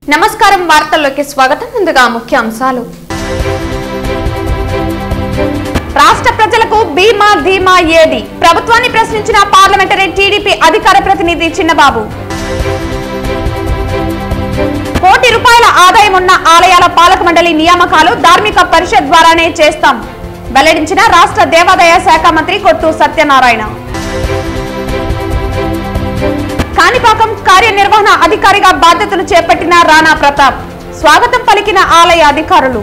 నమస్కారం వార్తల్లోకి స్వాగతం ముందుగా ముఖ్య అంశాలు రాష్ట్ర ప్రజలకు బీమా ధీమా ఏది ప్రభుత్వాన్ని ప్రశ్నించిన పార్లమెంటరీ టీడీపీ అధికార ప్రతినిధి చిన్నబాబు కోటి రూపాయల ఆదాయం ఉన్న ఆలయాల పాలక మండలి నియామకాలు ధార్మిక పరిషత్ ద్వారానే చేస్తాం వెల్లడించిన రాష్ట్ర దేవాదాయ శాఖ మంత్రి కొట్టు సత్యనారాయణ కాణిపాకం కార్యనిర్వహణ అధికారిగా బాధ్యతలు చేపట్టిన రాణా ప్రతాప్ స్వాగతం పలికిన ఆలయ అధికారులు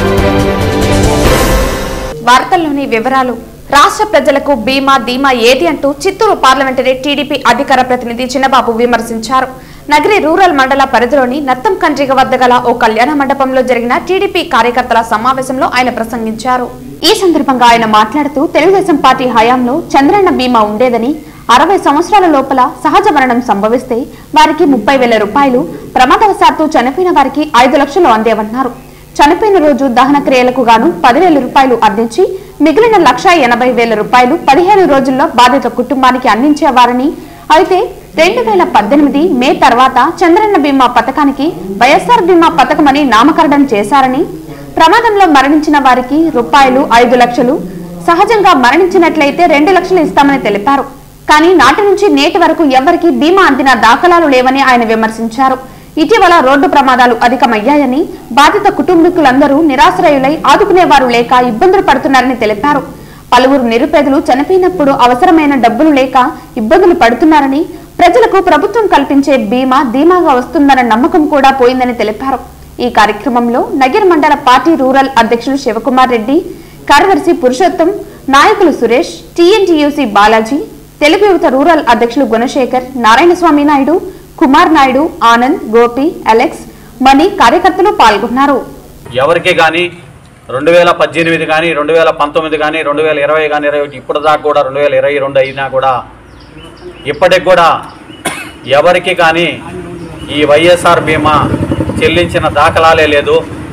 వార్తల్లోని వివరాలు రాష్ట్ర ప్రజలకు బీమా ధీమా ఏది అంటూ చిత్తూరు పార్లమెంటరీ టీడీపీ అధికార ప్రతినిధి చిన్నబాబు విమర్శించారు నగరి రూరల్ మండల పరిధిలోని నత్తం కండ్రిగ వద్ద గల ఓ కళ్యాణ మండపంలో జరిగిన టీడీపీ కార్యకర్తల సమావేశంలో ఆయన ప్రసంగించారు ఈ సందర్భంగా ఆయన మాట్లాడుతూ తెలుగుదేశం పార్టీ హయాంలో చంద్రన్న బీమా ఉండేదని అరవై సంవత్సరాల లోపల సహజ మరణం సంభవిస్తే వారికి ముప్పై వేల రూపాయలు ప్రమాదవశాత్తు చనిపోయిన వారికి ఐదు లక్షలు అందేవన్నారు చనిపోయిన రోజు దహన క్రియలకు గాను పదివేల రూపాయలు అందించి మిగిలిన లక్ష ఎనభై వేల రూపాయలు పదిహేను రోజుల్లో బాధిత కుటుంబానికి అందించేవారని అయితే రెండు వేల పద్దెనిమిది మే తర్వాత చంద్రన్న బీమా పథకానికి వైఎస్ఆర్ బీమా పథకమని నామకరణం చేశారని ప్రమాదంలో మరణించిన వారికి రూపాయలు ఐదు లక్షలు సహజంగా మరణించినట్లయితే రెండు లక్షలు ఇస్తామని తెలిపారు కానీ నాటి నుంచి నేటి వరకు ఎవరికి బీమా అందిన దాఖలాలు లేవని ఆయన విమర్శించారు ఇటీవల రోడ్డు ప్రమాదాలు అధికమయ్యాయని బాధిత కుటుంబీకులందరూ నిరాశ్రయులై ఆదుకునేవారు లేక ఇబ్బందులు పడుతున్నారని తెలిపారు పలువురు నిరుపేదలు చనిపోయినప్పుడు అవసరమైన డబ్బులు లేక ఇబ్బందులు పడుతున్నారని ప్రజలకు ప్రభుత్వం కల్పించే బీమా ధీమాగా వస్తుందన్న నమ్మకం కూడా పోయిందని తెలిపారు ఈ కార్యక్రమంలో నగిర్ మండల పార్టీ రూరల్ అధ్యక్షులు శివకుమార్ రెడ్డి కార్యదర్శి పురుషోత్తం నాయకులు సురేష్ టీఎన్టీయూసీ బాలాజీ తెలుగు యువత రూరల్ అధ్యక్షులు గుణశేఖర్ నారాయణస్వామి నాయుడు కుమార్ నాయుడు ఆనంద్ గోపి అలెక్స్ మణి కార్యకర్తలు పాల్గొన్నారు ఎవరికి కానీ రెండు వేల పద్దెనిమిది కానీ రెండు వేల పంతొమ్మిది కానీ రెండు వేల ఇరవై కానీ ఇరవై ఒకటి ఇప్పుడు దాకా కూడా రెండు వేల ఇరవై రెండు అయినా కూడా ఇప్పటికి కూడా ఎవరికి కానీ ఈ వైఎస్ఆర్ బీమా చెల్లించిన దాఖలాలే లేదు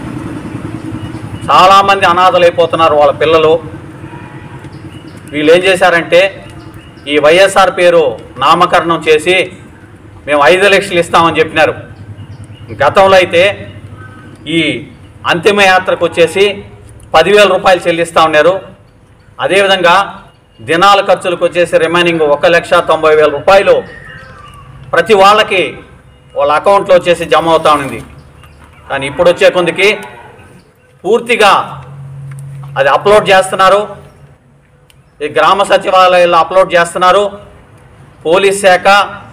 చాలామంది అనాథలైపోతున్నారు వాళ్ళ పిల్లలు వీళ్ళు ఏం చేశారంటే ఈ వైఎస్ఆర్ పేరు నామకరణం చేసి మేము ఐదు లక్షలు ఇస్తామని చెప్పినారు గతంలో అయితే ఈ అంతిమ యాత్రకు వచ్చేసి పదివేల రూపాయలు చెల్లిస్తూ ఉన్నారు అదేవిధంగా దినాల ఖర్చులకు వచ్చేసి రిమైనింగ్ ఒక లక్ష తొంభై వేల రూపాయలు ప్రతి వాళ్ళకి వాళ్ళ అకౌంట్లో వచ్చేసి జమ అవుతా ఉంది కానీ ఇప్పుడు వచ్చే కొందికి పూర్తిగా అది అప్లోడ్ చేస్తున్నారు ఈ గ్రామ సచివాలయాల్లో అప్లోడ్ చేస్తున్నారు పోలీస్ శాఖ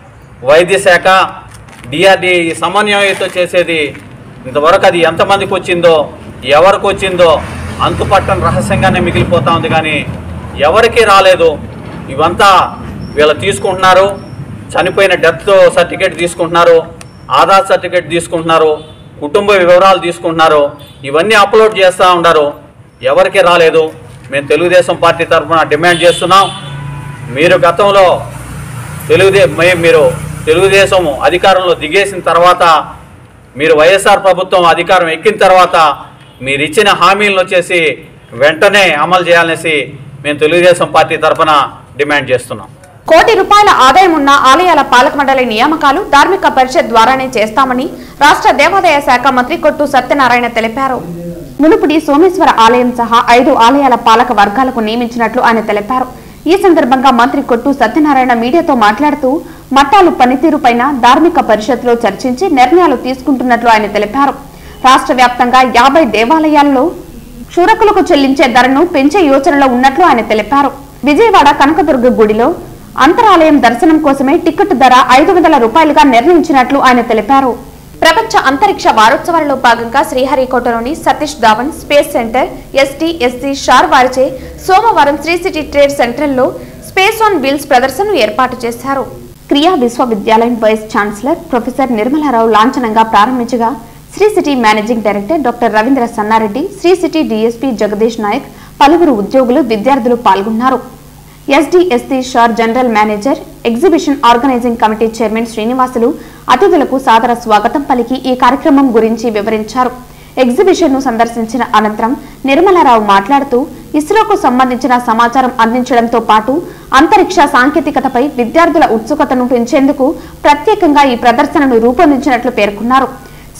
వైద్య శాఖ డిఆర్డి సమన్వయంతో చేసేది ఇంతవరకు అది ఎంతమందికి వచ్చిందో ఎవరికి వచ్చిందో అంతుపట్టని రహస్యంగానే మిగిలిపోతా ఉంది కానీ ఎవరికి రాలేదు ఇవంతా వీళ్ళు తీసుకుంటున్నారు చనిపోయిన డెత్ సర్టిఫికేట్ తీసుకుంటున్నారు ఆధార్ సర్టిఫికేట్ తీసుకుంటున్నారు కుటుంబ వివరాలు తీసుకుంటున్నారు ఇవన్నీ అప్లోడ్ చేస్తూ ఉన్నారు ఎవరికి రాలేదు మేము తెలుగుదేశం పార్టీ తరఫున డిమాండ్ చేస్తున్నాం మీరు గతంలో తెలుగుదే మే- మీరు తెలుగుదేశం అధికారంలో దిగేసిన తర్వాత మీరు వైఎస్ఆర్ ప్రభుత్వం అధికారం ఎక్కిన తర్వాత మీరు ఇచ్చిన హామీలను వచ్చేసి వెంటనే అమలు చేయాలనేసి మేము తెలుగుదేశం పార్టీ తరఫున డిమాండ్ చేస్తున్నాం కోటి రూపాయల ఆదాయం ఉన్న ఆలయాల పాలక మండలి నియామకాలు ధార్మిక పరిషత్ ద్వారానే చేస్తామని రాష్ట్ర దేవాదాయ శాఖ మంత్రి కొట్టు సత్యనారాయణ తెలిపారు మునుపుడి సోమేశ్వర ఆలయం సహా ఐదు ఆలయాల పాలక వర్గాలకు నియమించినట్లు ఆయన తెలిపారు ఈ సందర్భంగా మంత్రి కొట్టు సత్యనారాయణ మీడియాతో మాట్లాడుతూ మఠాలు పనితీరుపైన ధార్మిక పరిషత్లో చర్చించి నిర్ణయాలు తీసుకుంటున్నట్లు ఆయన తెలిపారు రాష్ట్ర వ్యాప్తంగా యాభై దేవాలయాల్లో క్షురకులకు చెల్లించే ధరను పెంచే యోచనలో ఉన్నట్లు ఆయన తెలిపారు విజయవాడ కనకదుర్గ గుడిలో అంతరాలయం దర్శనం కోసమే టికెట్ ధర ఐదు వందల రూపాయలుగా నిర్ణయించినట్లు ఆయన తెలిపారు ప్రపంచ అంతరిక్ష వారోత్సవాలలో భాగంగా శ్రీహరికోటలోని Satish Dhawan space centre ST SC SHAR వారిచే సోమవారం శ్రీ సిటీ ట్రేడ్ సెంటర్లో స్పేస్ ఆన్ వీల్స్ ప్రదర్శనను ఏర్పాటు చేశారు క్రియా విశ్వవిద్యాలయం వైస్ ఛాన్సలర్ ప్రొఫెసర్ నిర్మలారావు లాంఛనంగా ప్రారంభించగా Sri City managing director doctor Ravindra Sannareddy Sri City DSP Jagadish Nayak పలువురు ఉద్యోగులు విద్యార్థులు పాల్గొన్నారు SDSC SHAR general manager exhibition organizing committee chairman Srinivasulu అతిథులకు సాదర స్వాగతం పలికి ఈ కార్యక్రమం గురించి వివరించారు ఎగ్జిబిషన్ ను సందర్శించిన అనంతరం నిర్మలారావు మాట్లాడుతూ ఇస్రోకు సంబంధించిన సమాచారం అందించడంతో పాటు అంతరిక్ష సాంకేతికతపై విద్యార్థుల ఉత్సుకతను పెంచేందుకు ప్రత్యేకంగా ఈ ప్రదర్శనను రూపొందించినట్లు పేర్కొన్నారు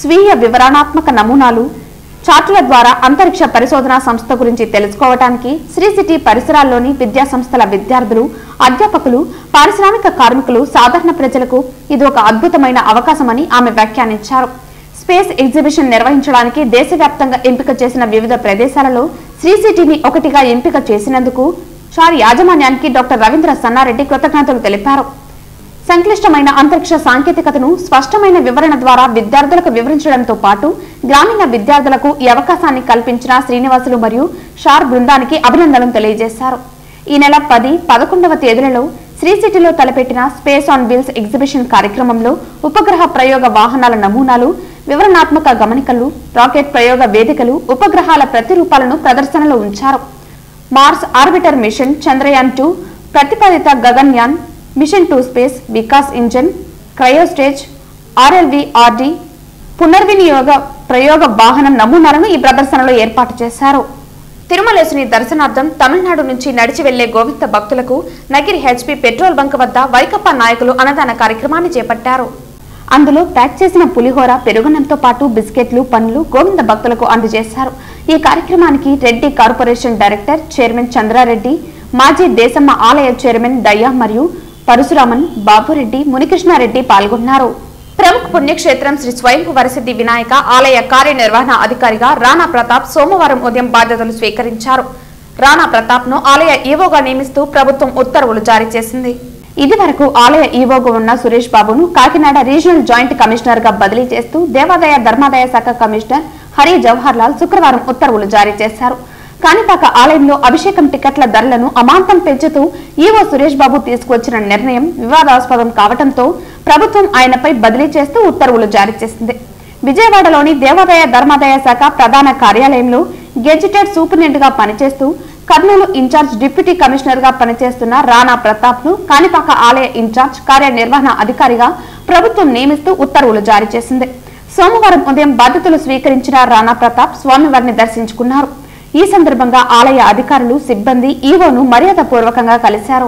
స్వీయ వివరణాత్మక నమూనాలు చార్టుల ద్వారా అంతరిక్ష పరిశోధనా సంస్థ గురించి తెలుసుకోవటానికి శ్రీ సిటీ పరిసరాల్లోని విద్యా సంస్థల విద్యార్థులు అధ్యాపకులు పారిశ్రామిక కార్మికులు సాధారణ ప్రజలకు ఇది ఒక అద్భుతమైన అవకాశమని ఆమె వ్యాఖ్యానించారు స్పేస్ ఎగ్జిబిషన్ నిర్వహించడానికి దేశవ్యాప్తంగా ఎంపిక చేసిన వివిధ ప్రదేశాలలో శ్రీ సిటీని ఒకటిగా ఎంపిక చేసినందుకు షార్ యాజమాన్యానికి డాక్టర్ రవీంద్ర సన్నారెడ్డి కృతజ్ఞతలు తెలిపారు సంక్లిష్టమైన అంతరిక్ష సాంకేతికతను స్పష్టమైన వివరణ ద్వారా విద్యార్థులకు వివరించడంతో పాటు గ్రామీణ విద్యార్థులకు ఈ అవకాశాన్ని కల్పించిన శ్రీనివాసులు మరియు షార్ బృందానికి అభినందనలు తెలియజేశారు ఈ నెల పది పదకొండవ తేదీలలో శ్రీ సిటీలో తలపెట్టిన స్పేస్ ఆన్ వీల్స్ ఎగ్జిబిషన్ కార్యక్రమంలో ఉపగ్రహ ప్రయోగ వాహనాల నమూనాలు వివరణాత్మక గమనికలు రాకెట్ ప్రయోగ వేదికలు ఉపగ్రహాల ప్రతిరూపాలను ప్రదర్శనలో ఉంచారు Mars orbiter mission Chandrayaan two ప్రతిపాదిత Gaganyaan mission to space Vikas engine cryostage RLV RD పునర్వినియోగ ప్రయోగ వాహనం నమూనాలను ఈ ప్రదర్శనలో ఏర్పాటు చేశారు తిరుమలేసుని దర్శనార్థం తమిళనాడు నుంచి నడిచి వెళ్లే గోవింద భక్తులకు నగిరి హెచ్పి పెట్రోల్ బంక్ వద్ద వైకప్ప నాయకులు అన్నదాన కార్యక్రమాన్ని చేపట్టారు అందులో ప్యాక్ చేసిన పులిహోర పెరుగునంతో పాటు బిస్కెట్లు పండ్లు గోవింద భక్తులకు అందజేశారు ఈ కార్యక్రమానికి Reddy corporation director chairman Chandrareddy మాజీ దేశమ్మ ఆలయ చైర్మన్ దయ్యా మరియు పరశురామన్ బాబురెడ్డి మునికృష్ణారెడ్డి పాల్గొన్నారు ప్రముఖ పుణ్యక్షేత్రం శ్రీ స్వయంభు వరసిద్ధి వినాయక ఆలయ కార్యనిర్వహణ అధికారిగా రాణా ప్రతాప్ సోమవారం ఉదయం బాధ్యతలు స్వీకరించారు రాణా ప్రతాప్ ను ఆలయ ఈవోగా నియమిస్తూ ప్రభుత్వం ఉత్తర్వులు జారీ చేసింది ఇది వరకు ఆలయ ఈవోగా ఉన్న సురేష్ బాబును కాకినాడ రీజనల్ జాయింట్ కమిషనర్ గా బదిలీ చేస్తూ దేవాదాయ ధర్మాదాయ శాఖ కమిషనర్ హరి జవహర్ లాల్ శుక్రవారం ఉత్తర్వులు జారీ చేశారు కాణిపాక ఆలయంలో అభిషేకం టికెట్ల ధరలను అమాంతం పెంచుతూ ఈవో సురేష్ బాబు తీసుకువచ్చిన నిర్ణయం వివాదాస్పదం కావడంతో ప్రభుత్వం ఆయనపై బదిలీ చేస్తూ ఉత్తర్వులు జారీ చేసింది విజయవాడలోని దేవాదాయ ధర్మాదాయ శాఖ ప్రధాన కార్యాలయంలో గెజిటెడ్ సూపరింటెండెంట్ గా పనిచేస్తూ కర్నూలు ఇన్ఛార్జ్ డిప్యూటీ కమిషనర్ గా పనిచేస్తున్న రాణా ప్రతాప్ ను కాణిపాక ఆలయ ఇన్ఛార్జ్ కార్యనిర్వహణ అధికారిగా ప్రభుత్వం నియమిస్తూ ఉత్తర్వులు జారీ చేసింది సోమవారం ఉదయం బాధ్యతలు స్వీకరించిన రాణా ప్రతాప్ స్వామివారిని దర్శించుకున్నారు ఈ సందర్భంగా ఆలయ అధికారులు సిబ్బంది ఈవోను మర్యాదపూర్వకంగా కలిశారు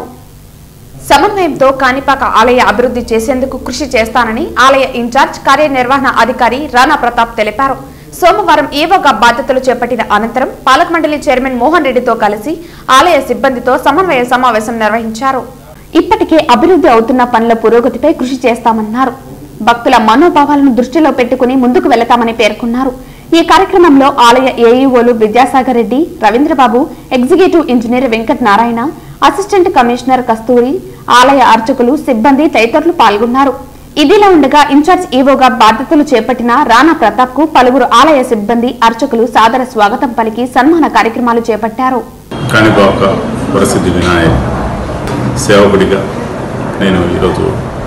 సమన్వయంతో కాణిపాక ఆలయ అభివృద్ధి చేసేందుకు కృషి చేస్తానని ఆలయ ఇన్ఛార్జ్ కార్యనిర్వహణ అధికారి రాణా ప్రతాప్ తెలిపారు సోమవారం ఈవోగా బాధ్యతలు చేపట్టిన అనంతరం పాలక మండలి చైర్మన్ మోహన్ రెడ్డితో కలిసి ఆలయ సిబ్బందితో సమన్వయ సమావేశం నిర్వహించారు ఇప్పటికే అభివృద్ధి అవుతున్న పనుల పురోగతిపై కృషి చేస్తామన్నారు భక్తుల మనోభావాలను దృష్టిలో పెట్టుకుని ముందుకు వెళతామని పేర్కొన్నారు ఈ కార్యక్రమంలో ఆలయ ఏఈఓలు Vidyasagar Reddy Ravindrababu executive engineer Venkat Narayana assistant commissioner Kasturi ఆలయ అర్చకులు సిబ్బంది తదితరులు పాల్గొన్నారు ఇదిలా ఉండగా ఇన్ఛార్జ్ ఈవోగా బాధ్యతలు చేపట్టిన రాణా ప్రతాప్ కు పలువురు ఆలయ సిబ్బంది అర్చకులు సాదర స్వాగతం పలికి సన్మాన కార్యక్రమాలు చేపట్టారు కాణిపాక ప్రసిద్ధి వినాయక్ సేవకుడిగా నేను ఈరోజు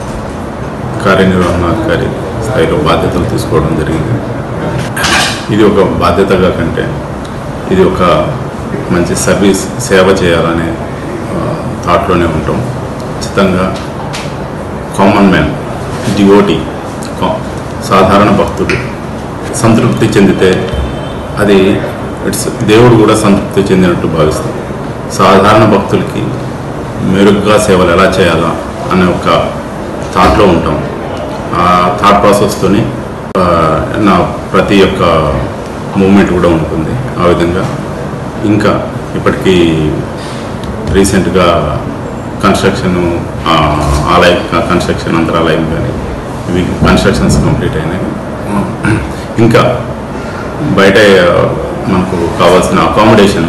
కార్యనిర్వహణాధికారి స్థాయిలో బాధ్యతలు తీసుకోవడం జరిగింది ఇది ఒక బాధ్యతగా కంటే ఇది ఒక మంచి సర్వీస్ సేవ చేయాలనే ఆ, థాట్లోనే ఉంటాం ఖచ్చితంగా కామన్ మ్యాన్ డివోటీ సాధారణ భక్తుడు సంతృప్తి చెందితే అది ఇట్స్ దేవుడు కూడా సంతృప్తి చెందినట్టు భావిస్తాం సాధారణ భక్తులకి మెరుగ్గా సేవలు ఎలా చేయాలా అనే ఒక థాట్లో ఉంటాం ఆ థాట్ ప్రాసెస్తోని ఆ, నా ప్రతి ఒక్క మూమెంట్ కూడా ఉంటుంది ఆ విధంగా ఇంకా ఇప్పటికీ రీసెంట్గా కన్స్ట్రక్షన్ ఆలయ కన్స్ట్రక్షన్ అంతరాలయం కానీ ఇవి కన్స్ట్రక్షన్స్ కంప్లీట్ అయినాయి ఇంకా బయట ఆ, మనకు కావాల్సిన అకామిడేషన్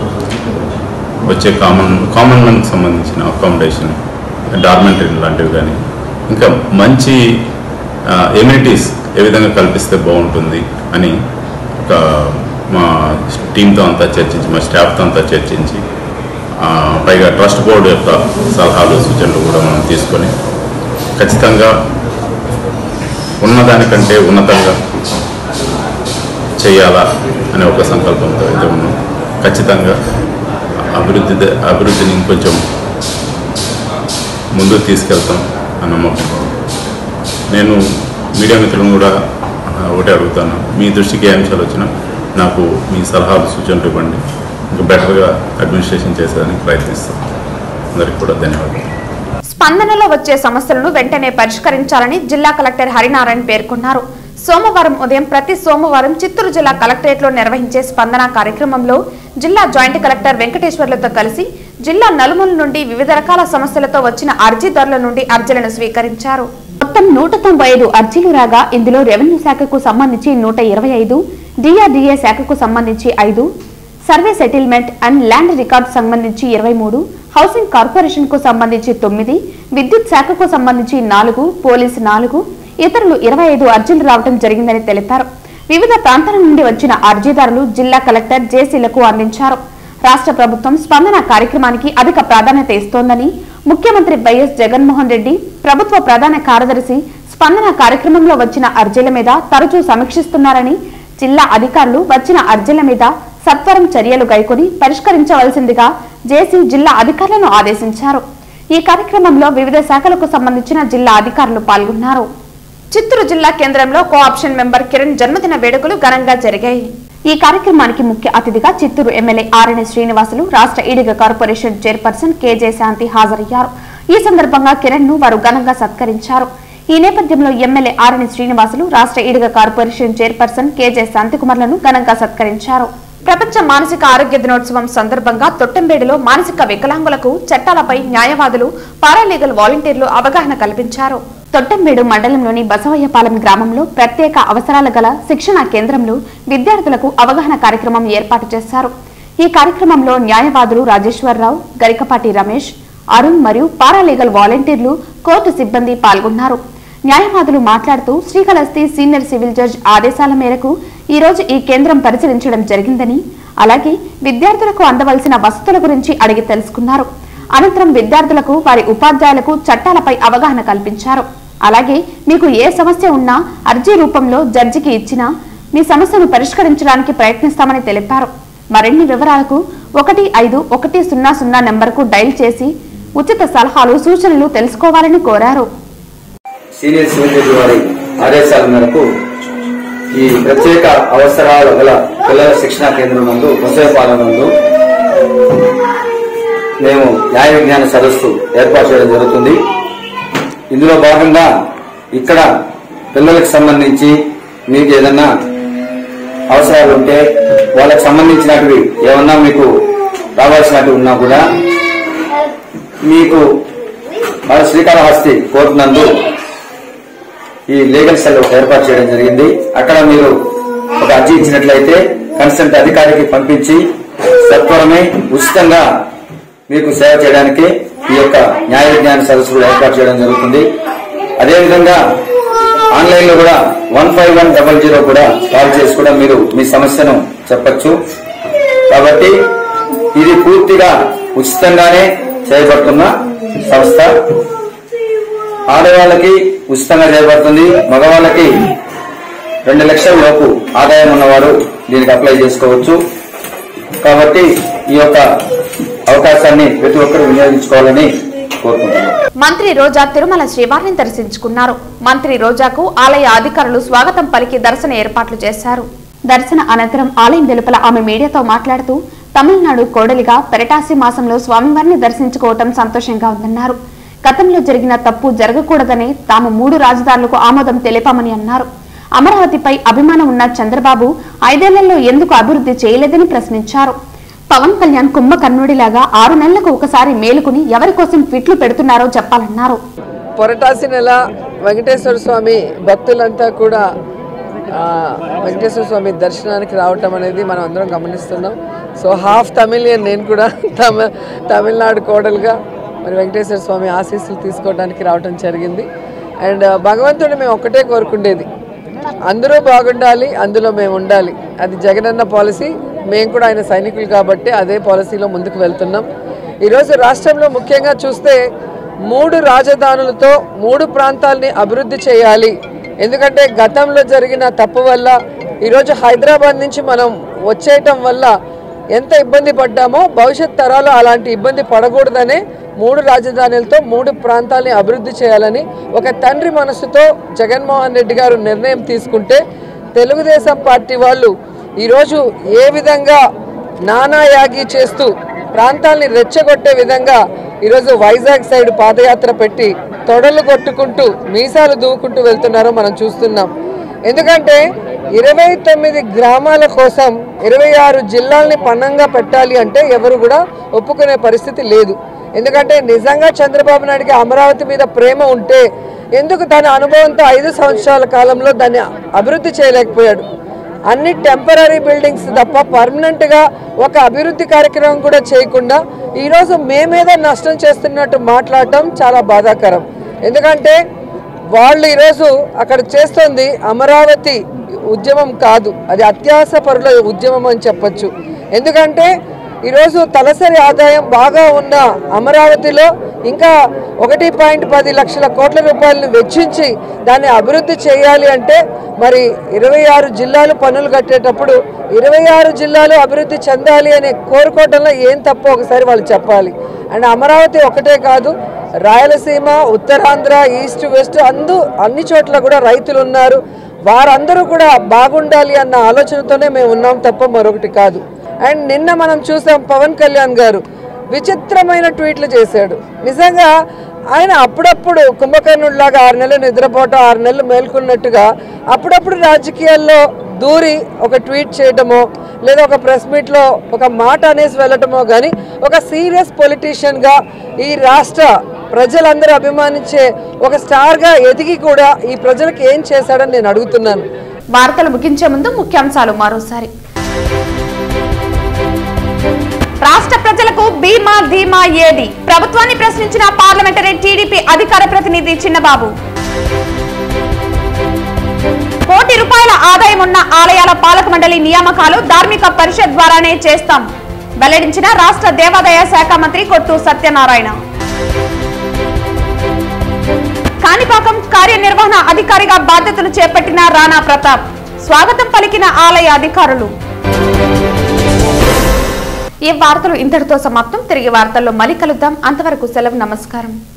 వచ్చే కామన్ కామన్ మ్యాన్కి సంబంధించిన అకామిడేషన్ డార్మెంటరీ లాంటివి కానీ ఇంకా మంచి ఎమ్యూనిటీస్ ఏ విధంగా కల్పిస్తే బాగుంటుంది అని ఒక మా టీంతో అంతా చర్చించి మా స్టాఫ్తో అంతా చర్చించి ఆ, పైగా ట్రస్ట్ బోర్డు యొక్క సలహాలు సూచనలు కూడా మనం తీసుకొని ఖచ్చితంగా ఉన్నదానికంటే ఉన్నతంగా చేయాలా అనే ఒక సంకల్పంతో అయితే ఉన్నాం ఖచ్చితంగా అభివృద్ధి ద- అభివృద్ధిని ఇంకొంచెం ముందుకు తీసుకెళ్తాం అని నమ్మకం నేను మీడియా మిత్రులను కూడా ఆ, ఒకటే అడుగుతాను మీ దృష్టికి ఏ అంశాలు వచ్చినా నాకు మీ సలహాలు సూచనలు ఇవ్వండి ఇంకా బెటర్గా అడ్మినిస్ట్రేషన్ చేసేదానికి ప్రయత్నిస్తాం అందరికీ కూడా ధన్యవాదాలు స్పందనలో వచ్చే సమస్యలను వెంటనే పరిష్కరించాలని జిల్లా కలెక్టర్ హరినారాయణ పేర్కొన్నారు సోమవారం ఉదయం ప్రతి సోమవారం చిత్తూరు జిల్లా కలెక్టరేట్లో నిర్వహించే స్పందన కార్యక్రమంలో జిల్లా జాయింట్ కలెక్టర్ వెంకటేశ్వర్లతో కలిసి జిల్లా నలుమూల నుండి వివిధ రకాల సమస్యలతో వచ్చిన అర్జీదారుల నుండి అర్జీలను స్వీకరించారు మొత్తం నూట తొంభై ఐదు అర్జీలు రాగా ఇందులో రెవెన్యూ శాఖకు సంబంధించి నూట ఇరవై ఐదు డిఆర్డీఏ శాఖకు సంబంధించి ఐదు survey settlement and land record సంబంధించి ఇరవై మూడు హౌసింగ్ కార్పొరేషన్ కు సంబంధించి తొమ్మిది విద్యుత్ శాఖకు సంబంధించి నాలుగు పోలీసు నాలుగు ఇతరులు ఇరవై ఐదు అర్జీలు రావడం జరిగిందని తెలిపారు వివిధ ప్రాంతాల నుండి వచ్చిన అర్జీదారులు జిల్లా కలెక్టర్ జేసీలకు అందించారు రాష్ట్ర ప్రభుత్వం స్పందన కార్యక్రమానికి అధిక ప్రాధాన్యత ఇస్తోందని ముఖ్యమంత్రి వైఎస్ జగన్మోహన్ రెడ్డి ప్రభుత్వ ప్రధాన కార్యదర్శి స్పందన కార్యక్రమంలో వచ్చిన అర్జీల మీద తరచూ సమీక్షిస్తున్నారని జిల్లా అధికారులు వచ్చిన అర్జీల మీద సత్వరం చర్యలు గైకొని పరిష్కరించవలసిందిగా జేసీ జిల్లా అధికారులను ఆదేశించారు ఈ కార్యక్రమంలో వివిధ శాఖలకు సంబంధించిన జిల్లా అధికారులు పాల్గొన్నారు చిత్తూరు జిల్లా కేంద్రంలో కోఆప్షన్ మెంబర్ కిరణ్ జన్మదిన వేడుకలు ఘనంగా జరిగాయి ఈ కార్యక్రమానికి ముఖ్య అతిథిగా చిత్తూరు ఎమ్మెల్యే ఆర్ఎన్ శ్రీనివాసులు రాష్ట్ర Ediga corporation chairperson KJ Shanti హాజరయ్యారు ఈ సందర్భంగా కిరణ్ ను వారు ఘనంగా సత్కరించారు ఈ నేపథ్యంలో ఎమ్మెల్యే ఆర్ఎన్ శ్రీనివాసులు రాష్ట్ర ఈడిగ కార్పొరేషన్ చైర్పర్సన్ కేజే శాంతికుమార్లను ఘనంగా సత్కరించారు ప్రపంచ మానసిక ఆరోగ్య దినోత్సవం సందర్భంగా తొట్టంబేడులో మానసిక వికలాంగులకు చట్టాలపై న్యాయవాదులు పారాలీగల్ వాలంటీర్లు అవగాహన కల్పించారు తొట్టంబేడు మండలంలోని బసవయ్యపాలెం గ్రామంలో ప్రత్యేక అవసరాల గల శిక్షణా కేంద్రంలో విద్యార్థులకు అవగాహన కార్యక్రమం ఏర్పాటు చేశారు ఈ కార్యక్రమంలో న్యాయవాదులు రాజేశ్వరరావు గరికపాటి రమేష్ అరుణ్ మరియు పారాలీగల్ వాలంటీర్లు కోర్టు సిబ్బంది పాల్గొన్నారు న్యాయవాదులు మాట్లాడుతూ శ్రీకాళహస్తి సీనియర్ సివిల్ జడ్జ్ ఆదేశాల మేరకు ఈ రోజు ఈ కేంద్రం పరిశీలించడం జరిగిందని అలాగే విద్యార్థులకు అందవలసిన వసతుల గురించి అడిగి తెలుసుకున్నారు అనంతరం విద్యార్థులకు వారి ఉపాధ్యాయులకు చట్టాలపై అవగాహన కల్పించారు అలాగే మీకు ఏ సమస్య ఉన్నా అర్జీ రూపంలో జడ్జికి ఇచ్చినా మీ సమస్యను పరిష్కరించడానికి ప్రయత్నిస్తామని తెలిపారు మరిన్ని వివరాలకు ఒకటి ఐదు ఒకటి సున్నా సున్నా నెంబర్కు డైల్ చేసి ఉచిత సలహాలు సూచనలు తెలుసుకోవాలని కోరారు సీనియర్ సివిల్ జడ్జి వారి ఆదేశాల మేరకు ఈ ప్రత్యేక అవసరాల గల పిల్లల శిక్షణా కేంద్రం నందు బసవపాలెం నందు మేము న్యాయ విజ్ఞాన సదస్సు ఏర్పాటు చేయడం జరుగుతుంది ఇందులో భాగంగా ఇక్కడ పిల్లలకు సంబంధించి మీకు ఏదన్నా అవసరాలు ఉంటే వాళ్ళకి సంబంధించినటివి ఏమన్నా మీకు రావాల్సినవి ఉన్నా కూడా మీకు మన శ్రీకాళహస్తి కోర్టు నందు ఈ లీగల్ సెల్ ఒకటి ఏర్పాటు చేయడం జరిగింది అక్కడ మీరు ఒక అర్జీ ఇచ్చినట్లయితే కన్సల్ట్ అధికారికి పంపించి సత్వరమే ఉచితంగా మీకు సేవ చేయడానికి ఈ యొక్క న్యాయ విజ్ఞాన సదస్సు కూడా ఏర్పాటు చేయడం జరుగుతుంది అదేవిధంగా ఆన్లైన్ లో కూడా one five one double zero కూడా కాల్ చేసి కూడా మీరు మీ సమస్యను చెప్పొచ్చు కాబట్టి ఇది పూర్తిగా ఉచితంగానే చేయబడుతున్న సంస్థ ఆడవాళ్ళకి ఉచితంగా చేయబడుతుంది మగవాళ్ళకి రెండు లక్షల లోపు ఆదాయం ఉన్నవారు దీనికి అప్లై చేసుకోవచ్చు కాబట్టి ఈ యొక్క అవకాశాన్ని ప్రతి ఒక్కరూ వినియోగించుకోవాలని కోరుకుంటున్నాను మంత్రి రోజా తిరుమల శ్రీవారిని దర్శించుకున్నారు మంత్రి రోజాకు ఆలయ అధికారులు స్వాగతం పలికి దర్శన ఏర్పాట్లు చేశారు దర్శన అనంతరం ఆలయం వెలుపల ఆమె మీడియాతో మాట్లాడుతూ తమిళనాడు కోడలిగా పెరటాసి మాసంలో స్వామివారిని దర్శించుకోవటం సంతోషంగా ఉందన్నారు గతంలో జరిగిన తప్పు జరగకూడదని తాము మూడు రాజధానులకు ఆమోదం తెలిపామని అన్నారు అమరావతిపై అభిమానం ఉన్న చంద్రబాబు ఐదేళ్లలో ఎందుకు అభివృద్ధి చేయలేదని ప్రశ్నించారు పవన్ కళ్యాణ్ కుంభకర్ణుడిలాగా ఆరు నెలలకు ఒకసారి మేలుకుని ఎవరి కోసం ట్వీట్లు పెడుతున్నారో చెప్పాలన్నారు పొరటాసి నెల వెంకటేశ్వర స్వామి భక్తులంతా కూడా ఆ, వెంకటేశ్వర స్వామి దర్శనానికి రావటం అనేది మనం అందరం గమనిస్తున్నాం సో హాఫ్ తమిళియన్ నేను కూడా తమ తమిళనాడు కోడలుగా మరి వెంకటేశ్వర స్వామి ఆశీస్సులు తీసుకోవడానికి రావటం జరిగింది అండ్ భగవంతుడు మేము ఒక్కటే కోరుకుండేది అందరూ బాగుండాలి అందులో మేము ఉండాలి అది జగనన్న పాలసీ మేము కూడా ఆయన సైనికులు కాబట్టి అదే పాలసీలో ముందుకు వెళ్తున్నాం ఈరోజు రాష్ట్రంలో ముఖ్యంగా చూస్తే మూడు రాజధానులతో మూడు ప్రాంతాల్ని అభివృద్ధి చేయాలి ఎందుకంటే గతంలో జరిగిన తప్పు వల్ల ఈరోజు హైదరాబాద్ నుంచి మనం వచ్చేయటం వల్ల ఎంత ఇబ్బంది పడ్డామో భవిష్యత్ తరాలు అలాంటి ఇబ్బంది పడకూడదనే మూడు రాజధానులతో మూడు ప్రాంతాలని అభివృద్ధి చేయాలని ఒక తండ్రి మనసుతో జగన్మోహన్ రెడ్డి గారు నిర్ణయం తీసుకుంటే తెలుగుదేశం పార్టీ వాళ్ళు ఈరోజు ఏ విధంగా నానాయాగి చేస్తూ ప్రాంతాల్ని రెచ్చగొట్టే విధంగా ఈరోజు వైజాగ్ సైడ్ పాదయాత్ర పెట్టి తొడలు కొట్టుకుంటూ మీసాలు దూకుంటూ వెళ్తున్నారో మనం చూస్తున్నాం ఎందుకంటే ఇరవై తొమ్మిది గ్రామాల కోసం ఇరవై ఆరు జిల్లాల్ని పన్నంగా పెట్టాలి అంటే ఎవరు కూడా ఒప్పుకునే పరిస్థితి లేదు ఎందుకంటే నిజంగా చంద్రబాబు నాయుడికి అమరావతి మీద ప్రేమ ఉంటే ఎందుకు తన అనుభవంతో ఐదు సంవత్సరాల కాలంలో దాన్ని అభివృద్ధి చేయలేకపోయాడు అన్ని టెంపరీ బిల్డింగ్స్ తప్ప పర్మనెంట్గా ఒక అభివృద్ధి కార్యక్రమం కూడా చేయకుండా ఈరోజు మేమేదో నష్టం చేస్తున్నట్టు మాట్లాడటం చాలా బాధాకరం ఎందుకంటే వాళ్ళు ఈరోజు అక్కడ చేస్తుంది అమరావతి ఉద్యమం కాదు అది అత్యాస పరుల ఉద్యమం అని చెప్పొచ్చు ఎందుకంటే ఈరోజు తలసరి ఆదాయం బాగా ఉన్న అమరావతిలో ఇంకా ఒకటి పాయింట్ పది లక్షల కోట్ల రూపాయలను వెచ్చించి దాన్ని అభివృద్ధి చేయాలి అంటే మరి ఇరవై ఆరు జిల్లాలు పన్నులు కట్టేటప్పుడు ఇరవై ఆరు జిల్లాలు అభివృద్ధి చెందాలి అనే కోరుకోవటంలో ఏం తప్పో ఒకసారి వాళ్ళు చెప్పాలి అండ్ అమరావతి ఒకటే కాదు రాయలసీమ ఉత్తరాంధ్ర ఈస్ట్ వెస్ట్ అందు అన్ని చోట్ల కూడా రైతులు ఉన్నారు వారందరూ కూడా బాగుండాలి అన్న ఆలోచనతోనే మేము ఉన్నాం తప్ప మరొకటి కాదు అండ్ నిన్న మనం చూసాం పవన్ కళ్యాణ్ గారు విచిత్రమైన ట్వీట్లు చేశాడు నిజంగా ఆయన అప్పుడప్పుడు కుంభకర్ణుడిలాగా ఆరు నెలలు నిద్రపోవటం ఆరు నెలలు మేల్కొన్నట్టుగా అప్పుడప్పుడు రాజకీయాల్లో దూరి ఒక ట్వీట్ చేయటమో లేదా ఒక ప్రెస్ మీట్లో ఒక మాట అనేసి వెళ్ళటమో కానీ ఒక సీరియస్ పొలిటీషియన్గా ఈ రాష్ట్ర ప్రజలందరూ అభిమానించే ఒక స్టార్గా ఎదిగి కూడా ఈ ప్రజలకు ఏం చేశాడని నేను అడుగుతున్నాను వార్తలు ముగించే ముందు ముఖ్యాంశాలు మరోసారి రాష్ట్ర ప్రజలకు బీమా ధీమా ఏది ప్రభుత్వాన్ని ప్రశ్నించిన పార్లమెంటరీ టీడీపీ అధికార ప్రతినిధి చిన్నబాబు కోటి రూపాయల ఆదాయం ఉన్న ఆలయాల పాలక మండలి నియామకాలు ధార్మిక పరిషత్ ద్వారానే చేస్తాం వెల్లడించిన రాష్ట్ర దేవాదాయ శాఖ మంత్రి కొట్టు సత్యనారాయణ కాణిపాకం కార్యనిర్వహణ అధికారిగా బాధ్యతలు చేపట్టిన రాణా ప్రతాప్ స్వాగతం పలికిన ఆలయ అధికారులు ఈ వార్తలు ఇంతటితో సమాప్తం తిరిగి వార్తల్లో మళ్ళీ కలుద్దాం అంతవరకు సెలవు నమస్కారం